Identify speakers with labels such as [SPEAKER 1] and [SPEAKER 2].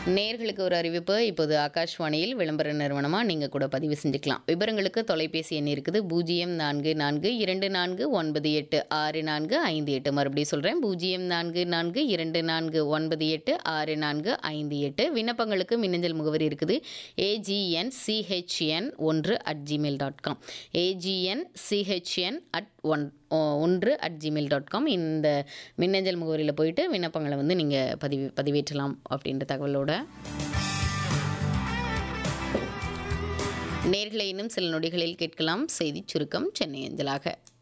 [SPEAKER 1] நேர்களுக்கு ஒரு அறிவிப்பு இப்போது ஆகாஷ்வாணியில் விளம்பர நிறுவனமாக நீங்கள் கூட பதிவு செஞ்சுக்கலாம் விவரங்களுக்கு தொலைபேசி எண் இருக்குது பூஜ்ஜியம் நான்கு நான்கு இரண்டு நான்கு ஒன்பது எட்டு ஆறு நான்கு ஐந்து எட்டு மறுபடியும் சொல்கிறேன் பூஜ்ஜியம் நான்கு நான்கு இரண்டு நான்கு ஒன்பது எட்டு ஆறு நான்கு ஐந்து எட்டு விண்ணப்பங்களுக்கு மின்னஞ்சல் முகவரி இருக்குது ஏஜிஎன் சிஹெச்என் ஒன்று at Gmail dot com A G N C H N at one ஒன்று அட் ஜிமெயில் டாட் காம் இந்த மின்னஞ்சல் முகவரியில் போயிட்டு விண்ணப்பங்களை வந்து நீங்கள் பதிவு பதிவேற்றலாம் அப்படின்ற தகவலோட நேர்களை இன்னும் சில நொடிகளில் கேட்கலாம் செய்தி சுருக்கம் சென்னை அஞ்சலாக